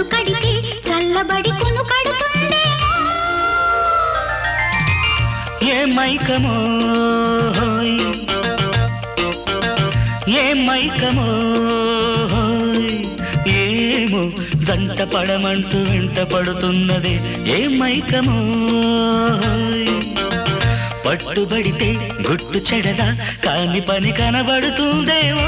కడితే చల్లబడి కొను కడుతుందే ఏ మైకమో హోయ్. ఏ మైకమో హోయ్. ఏమో జంట పడమంటూ వెంట పడుతున్నది ఏ మైకమో హోయ్. పట్టుబడితే గుట్టు చెడదా కాని పని కనబడుతుందేమో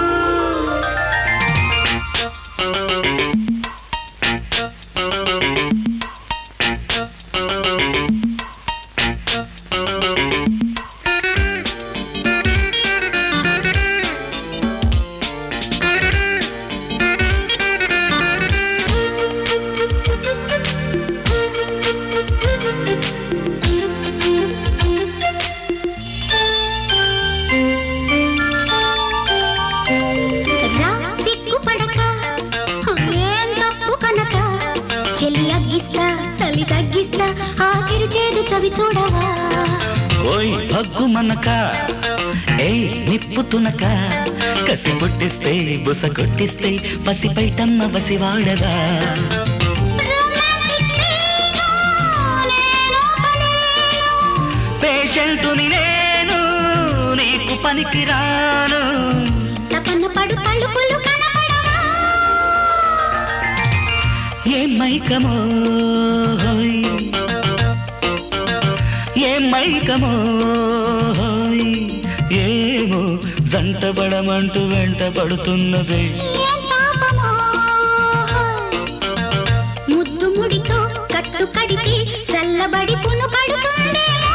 రా సిగ్గుపడక ఏం తప్పు కనుక చెల్లి అగ్గిస్తా చలి తగ్గిస్తా ఆ చిరు చేదు చవి చూడవా ఓయ్ హగ్గు మనక ఏయ్ నిప్పు తునక కసి పుట్టిస్తే బుస కొట్టిస్తే పసిపైటమ్మ బసి వాడదా రొమాంటిక్ నేను, నేను పలేను. పేషెంటుని నేను నీకు పనికి రాను తపన పడు పలుకులు కనపడవా ఏ మైకమో హోయ్. ఏ మైకమో హోయ్. ఏమో జంట పడమంటూ వెంట పడుతున్నదే ఏం పాపమో ముద్దు ముడితో కట్టు కడితే చల్లబడి పును కడుతుందేమో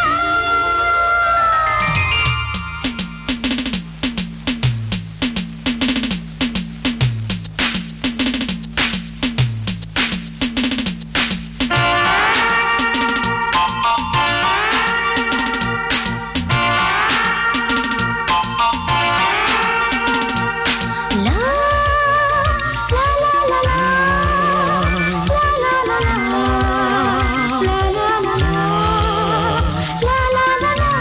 లా లా లా లా లా లా లా లా లా లా లా లా లా లా లా లా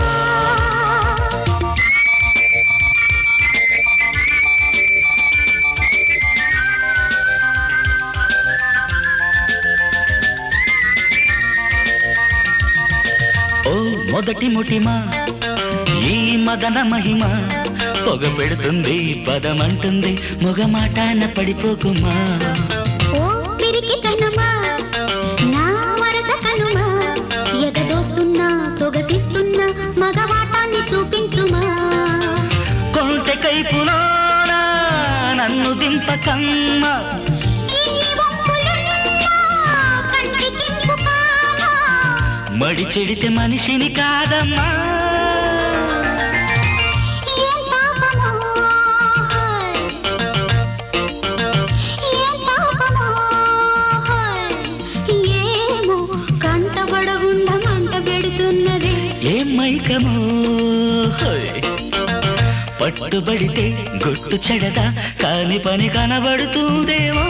ఓ మొదటి ముటిమా ఈ మదన మహిమ పొగ పెడుతుంది పదమంటుంది మొగమాటాన పడిపోకుమా ఓ పిరికితనమా నా వరస కనుమా ఎగదోస్తున్నా సొగసిస్తున్నా మగవాటాన్ని చూపించుమా కొంటె కైపులోనా నన్ను దింపకమ్మ ఇన్ని వంపులున్నా కంటికింపు కామా మడి చెడితే మనిషిని కాదమ్మా ఏం పాపమో హాయ్. ఏం పాపమో హాయ్. ఏమో కంటబడగుండ మంట పెడుతున్నదే ఏం మైకమో హోయ్. పట్టుబడితే గుట్టు చెడదా కాని పని కనబడుతుందేమో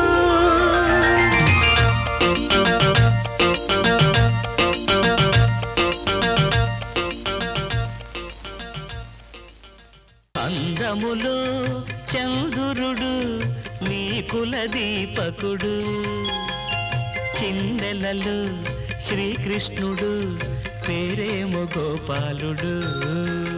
అందములో చంద్రుడు నీ కుల దీపకుడు చిందెలలో శ్రీకృష్ణుడు పేరేమో గోపాలుడు